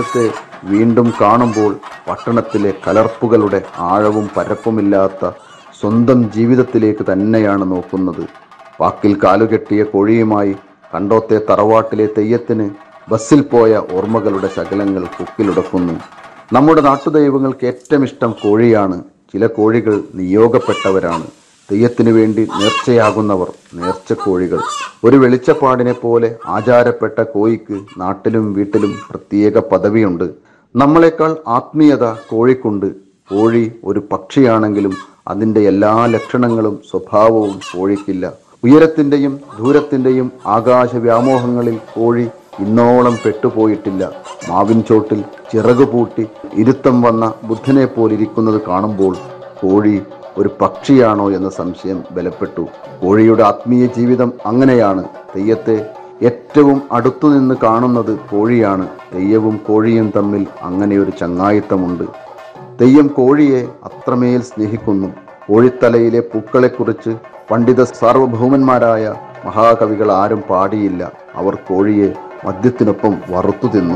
ത്തെ വീണ്ടും കാണുമ്പോൾ പട്ടണത്തിലെ കലർപ്പുകളുടെ ആഴവും പരപ്പുമില്ലാത്ത സ്വന്തം ജീവിതത്തിലേക്ക് തന്നെയാണ് നോക്കുന്നത് വാക്കിൽ കാലുകെട്ടിയ കോഴിയുമായി കണ്ടോത്തെ തറവാട്ടിലെ തെയ്യത്തിന് ബസ്സിൽ പോയ ഓർമ്മകളുടെ ശകലങ്ങൾ കുക്കിലുടക്കുന്നു നമ്മുടെ നാട്ടുദൈവങ്ങൾക്ക് ഏറ്റവും ഇഷ്ടം കോഴിയാണ് ചില കോഴികൾ നിയോഗപ്പെട്ടവരാണ് തെയ്യത്തിനു വേണ്ടി നേർച്ചയാകുന്നവർ നേർച്ചക്കോഴികൾ ഒരു വെളിച്ചപ്പാടിനെ പോലെ ആചാരപ്പെട്ട കോഴിക്ക് നാട്ടിലും വീട്ടിലും പ്രത്യേക പദവിയുണ്ട് നമ്മളെക്കാൾ ആത്മീയത കോഴിക്കുണ്ട് കോഴി ഒരു പക്ഷിയാണെങ്കിലും അതിൻ്റെ എല്ലാ ലക്ഷണങ്ങളും സ്വഭാവവും കോഴിക്കില്ല ഉയരത്തിൻ്റെയും ദൂരത്തിൻ്റെയും ആകാശ വ്യാമോഹങ്ങളിൽ കോഴി ഇന്നോളം പെട്ടുപോയിട്ടില്ല മാവിൻ ചോട്ടിൽ ചിറകു പൂട്ടി ഇരുത്തം വന്ന ബുദ്ധനെ പോലിരിക്കുന്നത് കാണുമ്പോൾ കോഴി ഒരു പക്ഷിയാണോ എന്ന സംശയം ബലപ്പെട്ടു കോഴിയുടെ ആത്മീയ ജീവിതം അങ്ങനെയാണ് തെയ്യത്തെ ഏറ്റവും അടുത്തുനിന്ന് കാണുന്നത് കോഴിയാണ് തെയ്യവും കോഴിയും തമ്മിൽ അങ്ങനെ ഒരു ചങ്ങായിത്തമുണ്ട് തെയ്യം കോഴിയെ അത്രമേൽ സ്നേഹിക്കുന്നു കോഴിത്തലയിലെ പൂക്കളെക്കുറിച്ച് പണ്ഡിത സാർവഭൗമന്മാരായ മഹാകവികൾ ആരും പാടിയില്ല അവർ കോഴിയെ മദ്യത്തിനൊപ്പം വറുത്തു തിന്നു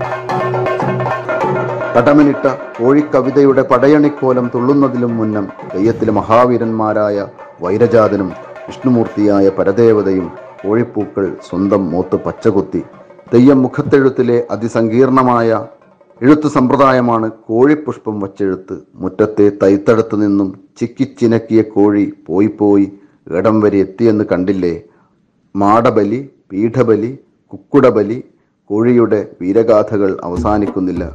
കടമനിട്ട കോഴിക്കവിതയുടെ പടയണിക്കോലം തുള്ളുന്നതിലും മുന്നം തെയ്യത്തിലെ മഹാവീരന്മാരായ വൈരജാതനും വിഷ്ണുമൂർത്തിയായ പരദേവതയും കോഴിപ്പൂക്കൾ സ്വന്തം മൂത്ത് പച്ചകുത്തി തെയ്യം മുഖത്തെഴുത്തിലെ അതിസങ്കീർണമായ എഴുത്ത് സമ്പ്രദായമാണ് കോഴിപ്പുഷ്പം വച്ചെഴുത്ത് മുറ്റത്തെ തൈത്തടത്തു നിന്നും ചിക്കിച്ചിനക്കിയ കോഴി പോയി പോയി ഇടം വരെ എത്തിയെന്ന് കണ്ടില്ലേ മാടബലി പീഠബലി കുക്കുടബലി കോഴിയുടെ വീരഗാഥകൾ അവസാനിക്കുന്നില്ല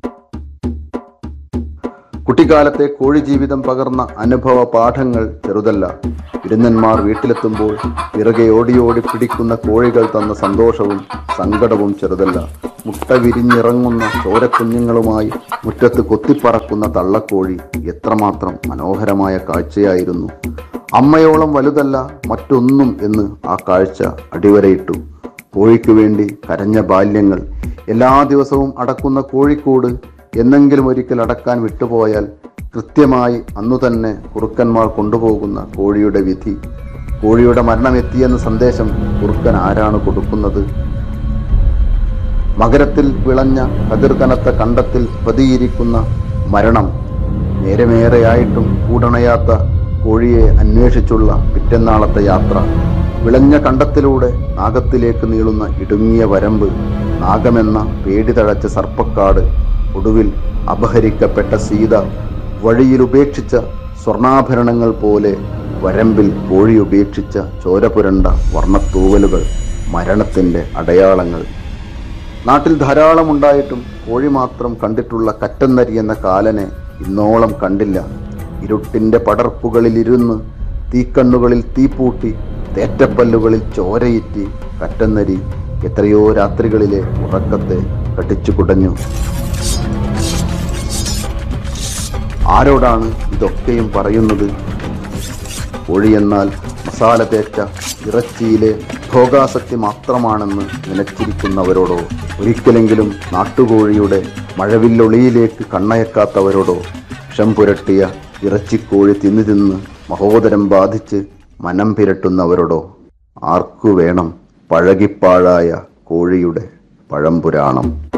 കുട്ടിക്കാലത്തെ കോഴി ജീവിതം പകർന്ന അനുഭവ പാഠങ്ങൾ ചെറുതല്ല വിരുന്നന്മാർ വീട്ടിലെത്തുമ്പോൾ പിറകെ ഓടി ഓടി പിടിക്കുന്ന കോഴികൾ തന്ന സന്തോഷവും സങ്കടവും ചെറുതല്ല മുട്ട വിരിഞ്ഞിറങ്ങുന്ന ചോരക്കുഞ്ഞുങ്ങളുമായി മുറ്റത്ത് കൊത്തിപ്പറക്കുന്ന തള്ളക്കോഴി എത്രമാത്രം മനോഹരമായ കാഴ്ചയായിരുന്നു അമ്മയോളം വലുതല്ല മറ്റൊന്നും എന്ന് ആ കാഴ്ച അടിവരയിട്ടു കോഴിക്കു വേണ്ടി കരഞ്ഞ ബാല്യങ്ങൾ എല്ലാ ദിവസവും അടക്കുന്ന കോഴിക്കൂട് എന്നെങ്കിലും ഒരിക്കൽ അടക്കാൻ വിട്ടുപോയാൽ കൃത്യമായി അന്നു തന്നെ കുറുക്കന്മാർ കൊണ്ടുപോകുന്ന കോഴിയുടെ വിധി കോഴിയുടെ മരണം എത്തിയെന്ന സന്ദേശം കുറുക്കൻ ആരാണ് കൊടുക്കുന്നത് മകരത്തിൽ വിളഞ്ഞ കതിർ കനത്ത കണ്ടത്തിൽ പതിയിരിക്കുന്ന മരണം നേരമേറെയായിട്ടും കൂടണയാത്ത കോഴിയെ അന്വേഷിച്ചുള്ള പിറ്റന്നാളത്തെ യാത്ര വിളഞ്ഞ കണ്ടത്തിലൂടെ നാഗത്തിലേക്ക് നീളുന്ന ഇടുങ്ങിയ വരമ്പ് നാഗമെന്ന പേടി തഴച്ച സർപ്പക്കാട് ഒടുവിൽ അപഹരിക്കപ്പെട്ട സീത വഴിയിൽ ഉപേക്ഷിച്ച സ്വർണാഭരണങ്ങൾ പോലെ വരമ്പിൽ കോഴി ഉപേക്ഷിച്ച ചോരപുരണ്ട വർണ്ണത്തൂവലുകൾ മരണത്തിൻ്റെ അടയാളങ്ങൾ നാട്ടിൽ ധാരാളം ഉണ്ടായിട്ടും കോഴി മാത്രം കണ്ടിട്ടുള്ള കറ്റന്നരി എന്ന കാലനെ ഇന്നോളം കണ്ടില്ല ഇരുട്ടിൻ്റെ പടർപ്പുകളിലിരുന്ന് തീക്കണ്ണുകളിൽ തീപ്പൂട്ടി തേറ്റപ്പല്ലുകളിൽ ചോരയിറ്റി കറ്റന്നരി എത്രയോ രാത്രികളിലെ ഉറക്കത്തെ കടിച്ചു കുടഞ്ഞു ആരോടാണ് ഇതൊക്കെയും പറയുന്നത് കോഴി എന്നാൽ മസാല തേച്ച ഇറച്ചിയിലെ ഭോഗാസക്തി മാത്രമാണെന്ന് നിലച്ചിരിക്കുന്നവരോടോ ഒരിക്കലെങ്കിലും നാട്ടുകോഴിയുടെ മഴവില്ലൊളിയിലേക്ക് കണ്ണയക്കാത്തവരോടോ വിഷം പുരട്ടിയ ഇറച്ചിക്കോഴി തിന്നു തിന്ന് മഹോദരം ബാധിച്ച് മനം പിരട്ടുന്നവരോടോ ആർക്കു വേണം പഴകിപ്പാഴായ കോഴിയുടെ പഴംപുരാണം